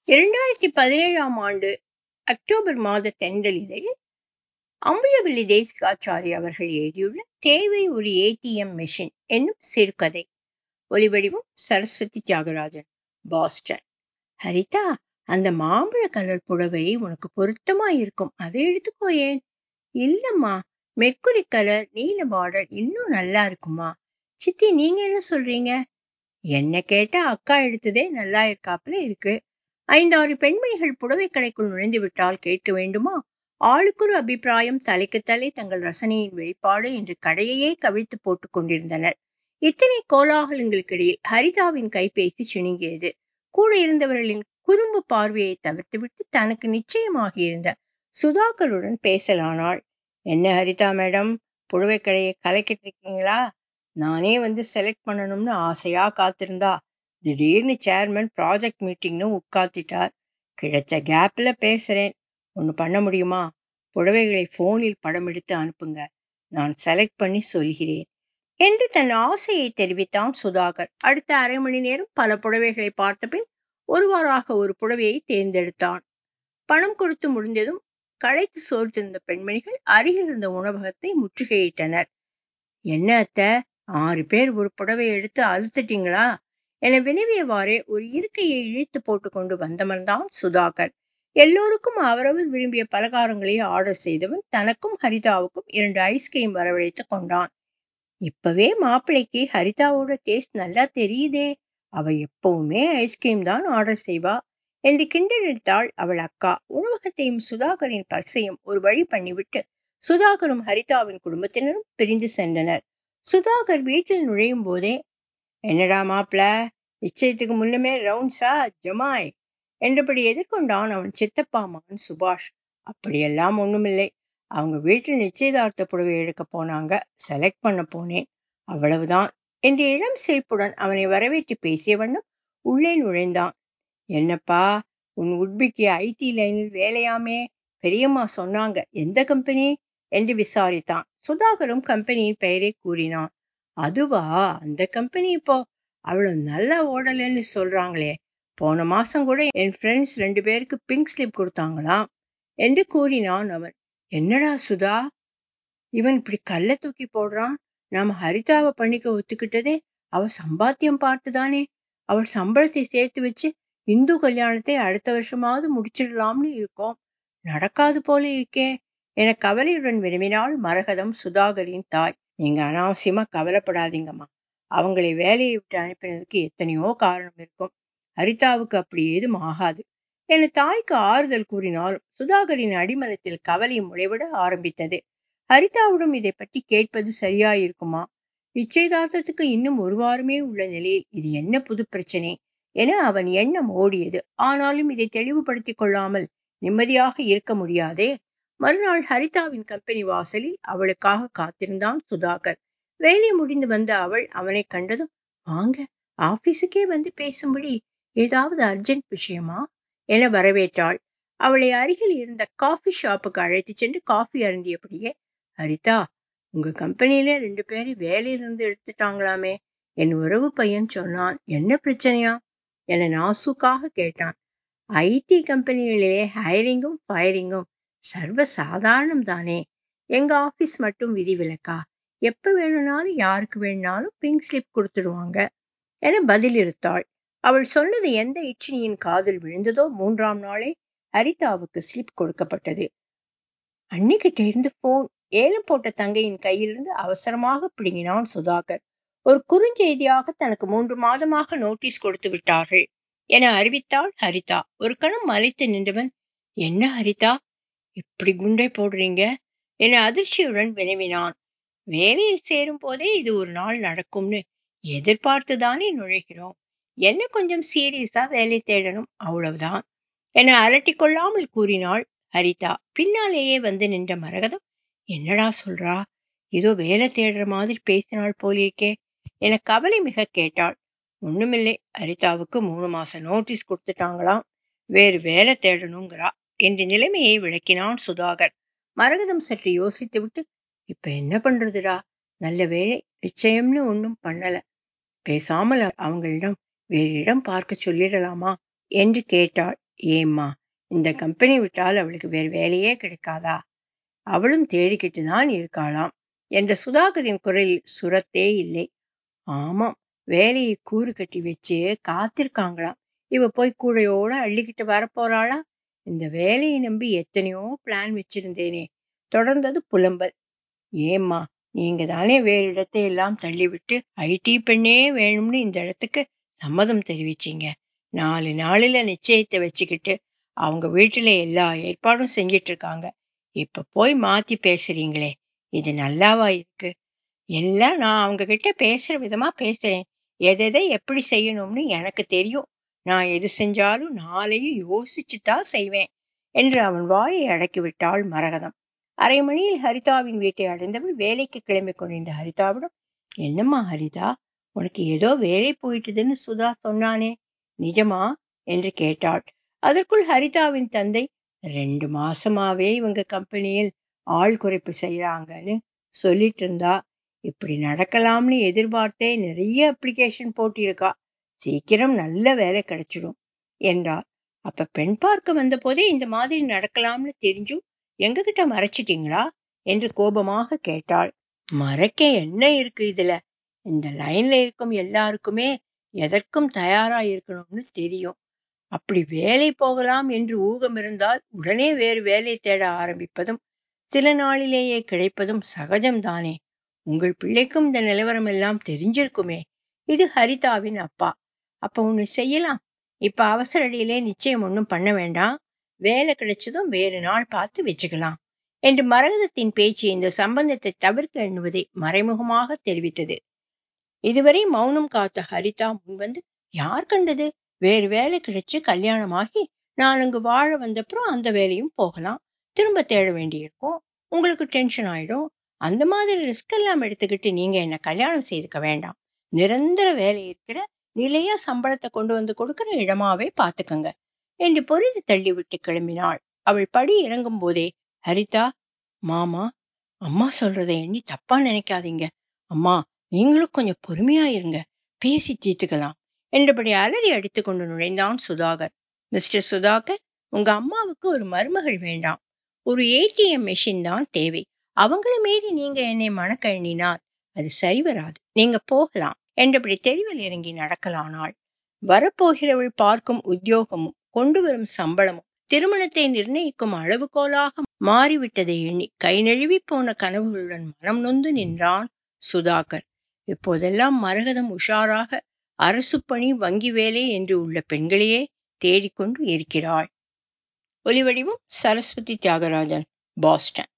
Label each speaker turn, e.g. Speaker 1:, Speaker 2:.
Speaker 1: இரண்டாயிரத்தி பதினேழாம் ஆண்டு அக்டோபர் மாத தென்றலிதழில் அம்புயவல்லி தேசிகாச்சாரி அவர்கள் எழுதியுள்ள தேவை ஒரு ஏடிஎம் மெஷின் என்னும் சிறுகதை ஒலிவடிவம் சரஸ்வதி தியாகராஜன் பாஸ்டன் ஹரிதா அந்த மாம்பழ கலர் புடவை உனக்கு பொருத்தமா இருக்கும் அதை எடுத்துக்கோ ஏன் இல்லம்மா மெர்க்குரி கலர் நீல பார்டர் இன்னும் நல்லா இருக்குமா சித்தி நீங்க என்ன சொல்றீங்க என்ன கேட்டா அக்கா எடுத்ததே நல்லா இருக்காப்புல இருக்கு ஐந்தாறு பெண்மணிகள் புடவை கடைக்குள் நுழைந்து விட்டால் கேட்க வேண்டுமா ஆளுக்கொரு அபிப்பிராயம் தலைக்கு தலை தங்கள் ரசனையின் வெளிப்பாடு என்று கடையையே கவிழ்த்து போட்டுக் கொண்டிருந்தனர் இத்தனை கோலாகலங்களுக்கிடையில் ஹரிதாவின் கைபேசி சிணுங்கியது கூட இருந்தவர்களின் குறும்பு பார்வையை தவிர்த்துவிட்டு தனக்கு நிச்சயமாகியிருந்த சுதாகருடன் பேசலானாள் என்ன ஹரிதா மேடம் புடவை கடையை கலைக்கிட்டு இருக்கீங்களா நானே வந்து செலக்ட் பண்ணணும்னு ஆசையா காத்திருந்தா திடீர்னு சேர்மன் ப்ராஜெக்ட் மீட்டிங்னு உட்காத்திட்டார் கிடைச்ச கேப்ல பேசுறேன் ஒன்று பண்ண முடியுமா புடவைகளை போனில் படம் எடுத்து அனுப்புங்க நான் செலக்ட் பண்ணி சொல்கிறேன் என்று தன் ஆசையை தெரிவித்தான் சுதாகர் அடுத்த அரை மணி நேரம் பல புடவைகளை பார்த்த பின் ஒருவாறாக ஒரு புடவையை தேர்ந்தெடுத்தான் பணம் கொடுத்து முடிந்ததும் களைத்து சோர்ந்திருந்த பெண்மணிகள் அருகில் இருந்த உணவகத்தை முற்றுகையிட்டனர் என்ன அத்த ஆறு பேர் ஒரு புடவை எடுத்து அழுத்துட்டீங்களா என வினவியவாறே ஒரு இருக்கையை இழுத்து போட்டுக்கொண்டு வந்தமர்ந்தான் சுதாகர் எல்லோருக்கும் அவரவர் விரும்பிய பலகாரங்களை ஆர்டர் செய்தவன் தனக்கும் ஹரிதாவுக்கும் இரண்டு ஐஸ்கிரீம் வரவழைத்து கொண்டான் இப்பவே மாப்பிள்ளைக்கு ஹரிதாவோட டேஸ்ட் நல்லா தெரியுதே அவ எப்பவுமே ஐஸ்கிரீம் தான் ஆர்டர் செய்வா என்று கிண்டெடுத்தாள் அவள் அக்கா உணவகத்தையும் சுதாகரின் பர்சையும் ஒரு வழி பண்ணிவிட்டு சுதாகரும் ஹரிதாவின் குடும்பத்தினரும் பிரிந்து சென்றனர் சுதாகர் வீட்டில் நுழையும் போதே என்னடா மாப்பிள நிச்சயத்துக்கு முன்னமே ரவுண்ட்ஸா ஜமாய் என்றபடி எதிர்கொண்டான் அவன் சித்தப்பா மகன் சுபாஷ் அப்படியெல்லாம் ஒண்ணுமில்லை அவங்க வீட்டில் நிச்சயதார்த்த புடவை எடுக்க போனாங்க செலக்ட் பண்ண போனேன் அவ்வளவுதான் என்று இளம் சிரிப்புடன் அவனை வரவேற்று பேசிய வண்ணம் உள்ளே நுழைந்தான் என்னப்பா உன் உட்பிக்கு ஐடி லைனில் வேலையாமே பெரியம்மா சொன்னாங்க எந்த கம்பெனி என்று விசாரித்தான் சுதாகரும் கம்பெனியின் பெயரை கூறினான் அதுவா அந்த கம்பெனி இப்போ அவ்வளவு நல்லா ஓடலன்னு சொல்றாங்களே போன மாசம் கூட என் ஃப்ரெண்ட்ஸ் ரெண்டு பேருக்கு பிங்க் ஸ்லிப் கொடுத்தாங்களாம் என்று கூறினான் அவன் என்னடா சுதா இவன் இப்படி கல்ல தூக்கி போடுறான் நாம ஹரிதாவை பண்ணிக்க ஒத்துக்கிட்டதே அவ சம்பாத்தியம் பார்த்துதானே அவள் சம்பளத்தை சேர்த்து வச்சு இந்து கல்யாணத்தை அடுத்த வருஷமாவது முடிச்சிடலாம்னு இருக்கோம் நடக்காது போல இருக்கே என கவலையுடன் விரும்பினாள் மரகதம் சுதாகரின் தாய் நீங்க அனாவசியமா கவலைப்படாதீங்கம்மா அவங்களை வேலையை விட்டு அனுப்பினதுக்கு எத்தனையோ காரணம் இருக்கும் ஹரிதாவுக்கு அப்படி ஏதும் ஆகாது என தாய்க்கு ஆறுதல் கூறினாலும் சுதாகரின் அடிமனத்தில் கவலை முளைவிட ஆரம்பித்தது ஹரிதாவிடம் இதை பற்றி கேட்பது சரியாயிருக்குமா நிச்சயதார்த்தத்துக்கு இன்னும் ஒரு வாரமே உள்ள நிலையில் இது என்ன புது பிரச்சனை என அவன் எண்ணம் ஓடியது ஆனாலும் இதை தெளிவுபடுத்திக் கொள்ளாமல் நிம்மதியாக இருக்க முடியாதே மறுநாள் ஹரிதாவின் கம்பெனி வாசலில் அவளுக்காக காத்திருந்தான் சுதாகர் வேலை முடிந்து வந்த அவள் அவனை கண்டதும் வாங்க ஆபீஸுக்கே வந்து பேசும்படி ஏதாவது அர்ஜென்ட் விஷயமா என வரவேற்றாள் அவளை அருகில் இருந்த காஃபி ஷாப்புக்கு அழைத்து சென்று காஃபி அருந்தியபடியே ஹரிதா உங்க கம்பெனியில ரெண்டு பேரும் வேலையிலிருந்து எடுத்துட்டாங்களாமே என் உறவு பையன் சொன்னான் என்ன பிரச்சனையா என நாசுக்காக கேட்டான் ஐடி கம்பெனிகளிலே ஹைரிங்கும் ஃபயரிங்கும் சர்வ சாதாரணம் தானே எங்க ஆபீஸ் மட்டும் விதிவிலக்கா எப்ப வேணும்னாலும் யாருக்கு வேணும்னாலும் பிங்க் ஸ்லிப் கொடுத்துடுவாங்க என பதில் இருத்தாள் அவள் சொன்னது எந்த இச்சினியின் காதில் விழுந்ததோ மூன்றாம் நாளே ஹரிதாவுக்கு ஸ்லிப் கொடுக்கப்பட்டது அன்னிக்கிட்ட இருந்து போன் ஏலம் போட்ட தங்கையின் கையிலிருந்து அவசரமாக பிடுங்கினான் சுதாகர் ஒரு குறுஞ்செய்தியாக தனக்கு மூன்று மாதமாக நோட்டீஸ் கொடுத்து விட்டார்கள் என அறிவித்தாள் ஹரிதா ஒரு கணம் மலைத்து நின்றவன் என்ன ஹரிதா இப்படி குண்டை போடுறீங்க என அதிர்ச்சியுடன் வினவினான் வேலையில் சேரும் போதே இது ஒரு நாள் நடக்கும்னு எதிர்பார்த்துதானே நுழைகிறோம் என்ன கொஞ்சம் சீரியஸா வேலை தேடணும் அவ்வளவுதான் என அலட்டிக் கொள்ளாமல் கூறினாள் ஹரிதா பின்னாலேயே வந்து நின்ற மரகதம் என்னடா சொல்றா ஏதோ வேலை தேடுற மாதிரி பேசினாள் போலிருக்கே என கவலை மிக கேட்டாள் ஒண்ணுமில்லை ஹரிதாவுக்கு மூணு மாசம் நோட்டீஸ் கொடுத்துட்டாங்களாம் வேறு வேலை தேடணுங்கிறா என்று நிலைமையை விளக்கினான் சுதாகர் மரகதம் சற்று யோசித்து விட்டு இப்ப என்ன பண்றதுடா நல்ல வேலை நிச்சயம்னு ஒன்னும் பண்ணல பேசாமல் அவங்களிடம் வேறு இடம் பார்க்க சொல்லிடலாமா என்று கேட்டாள் ஏம்மா இந்த கம்பெனி விட்டால் அவளுக்கு வேறு வேலையே கிடைக்காதா அவளும் தேடிக்கிட்டு தான் இருக்காளாம் என்ற சுதாகரின் குரலில் சுரத்தே இல்லை ஆமாம் வேலையை கூறு கட்டி வச்சு காத்திருக்காங்களாம் இவ போய் கூடையோட அள்ளிக்கிட்டு வரப்போறாளா இந்த வேலையை நம்பி எத்தனையோ பிளான் வச்சிருந்தேனே தொடர்ந்தது புலம்பல் ஏம்மா நீங்க தானே வேறு இடத்தை எல்லாம் தள்ளிவிட்டு ஐடி பெண்ணே வேணும்னு இந்த இடத்துக்கு சம்மதம் தெரிவிச்சீங்க நாலு நாளில நிச்சயத்தை வச்சுக்கிட்டு அவங்க வீட்டுல எல்லா ஏற்பாடும் செஞ்சிட்டு இருக்காங்க இப்ப போய் மாத்தி பேசுறீங்களே இது நல்லாவா இருக்கு எல்லாம் நான் அவங்க கிட்ட பேசுற விதமா பேசுறேன் எதை எப்படி செய்யணும்னு எனக்கு தெரியும் நான் எது செஞ்சாலும் நாளையும் யோசிச்சு தான் செய்வேன் என்று அவன் வாயை அடக்கி விட்டாள் மரகதம் அரை மணியில் ஹரிதாவின் வீட்டை அடைந்தவள் வேலைக்கு கிளம்பி கொண்டிருந்த ஹரிதாவிடம் என்னம்மா ஹரிதா உனக்கு ஏதோ வேலை போயிட்டுதுன்னு சுதா சொன்னானே நிஜமா என்று கேட்டாள் அதற்குள் ஹரிதாவின் தந்தை ரெண்டு மாசமாவே இவங்க கம்பெனியில் ஆள் குறைப்பு செய்யறாங்கன்னு சொல்லிட்டு இருந்தா இப்படி நடக்கலாம்னு எதிர்பார்த்தே நிறைய அப்ளிகேஷன் போட்டிருக்கா சீக்கிரம் நல்ல வேலை கிடைச்சிடும் என்றார் அப்ப பெண் பார்க்க வந்த போதே இந்த மாதிரி நடக்கலாம்னு தெரிஞ்சும் எங்ககிட்ட மறைச்சிட்டீங்களா என்று கோபமாக கேட்டாள் மறைக்க என்ன இருக்கு இதுல இந்த லைன்ல இருக்கும் எல்லாருக்குமே எதற்கும் தயாரா இருக்கணும்னு தெரியும் அப்படி வேலை போகலாம் என்று ஊகம் இருந்தால் உடனே வேறு வேலை தேட ஆரம்பிப்பதும் சில நாளிலேயே கிடைப்பதும் சகஜம்தானே உங்கள் பிள்ளைக்கும் இந்த நிலவரம் எல்லாம் தெரிஞ்சிருக்குமே இது ஹரிதாவின் அப்பா அப்ப ஒண்ணு செய்யலாம் இப்ப அவசர அடியிலே நிச்சயம் ஒன்றும் பண்ண வேண்டாம் வேலை கிடைச்சதும் வேறு நாள் பார்த்து வச்சுக்கலாம் என்று மரகதத்தின் பேச்சு இந்த சம்பந்தத்தை தவிர்க்க எண்ணுவதை மறைமுகமாக தெரிவித்தது இதுவரை மௌனம் காத்த ஹரிதா முன்வந்து யார் கண்டது வேறு வேலை கிடைச்சு கல்யாணமாகி நான் அங்கு வாழ வந்தப்புறம் அந்த வேலையும் போகலாம் திரும்ப தேட வேண்டியிருக்கும் உங்களுக்கு டென்ஷன் ஆயிடும் அந்த மாதிரி ரிஸ்க் எல்லாம் எடுத்துக்கிட்டு நீங்க என்ன கல்யாணம் செய்துக்க வேண்டாம் நிரந்தர வேலை இருக்கிற நிலையா சம்பளத்தை கொண்டு வந்து கொடுக்கிற இடமாவே பாத்துக்கங்க என்று பொறிது தள்ளிவிட்டு கிளம்பினாள் அவள் படி இறங்கும் போதே ஹரிதா மாமா அம்மா சொல்றதை எண்ணி தப்பா நினைக்காதீங்க அம்மா நீங்களும் கொஞ்சம் பொறுமையா இருங்க பேசி தீர்த்துக்கலாம் என்றபடி அலறி அடித்துக் கொண்டு நுழைந்தான் சுதாகர் மிஸ்டர் சுதாகர் உங்க அம்மாவுக்கு ஒரு மருமகள் வேண்டாம் ஒரு ஏடிஎம் மெஷின் தான் தேவை அவங்கள மீறி நீங்க என்னை மணக்க எண்ணினால் அது சரி வராது நீங்க போகலாம் என்றபடி தெருவில் இறங்கி நடக்கலானாள் வரப்போகிறவள் பார்க்கும் உத்தியோகமும் கொண்டு வரும் சம்பளமும் திருமணத்தை நிர்ணயிக்கும் அளவுகோலாக மாறிவிட்டதை எண்ணி கை நழுவி போன கனவுகளுடன் மனம் நொந்து நின்றான் சுதாகர் இப்போதெல்லாம் மரகதம் உஷாராக அரசு பணி வங்கி வேலை என்று உள்ள பெண்களையே தேடிக்கொண்டு இருக்கிறாள் ஒலிவடிவம் சரஸ்வதி தியாகராஜன் பாஸ்டன்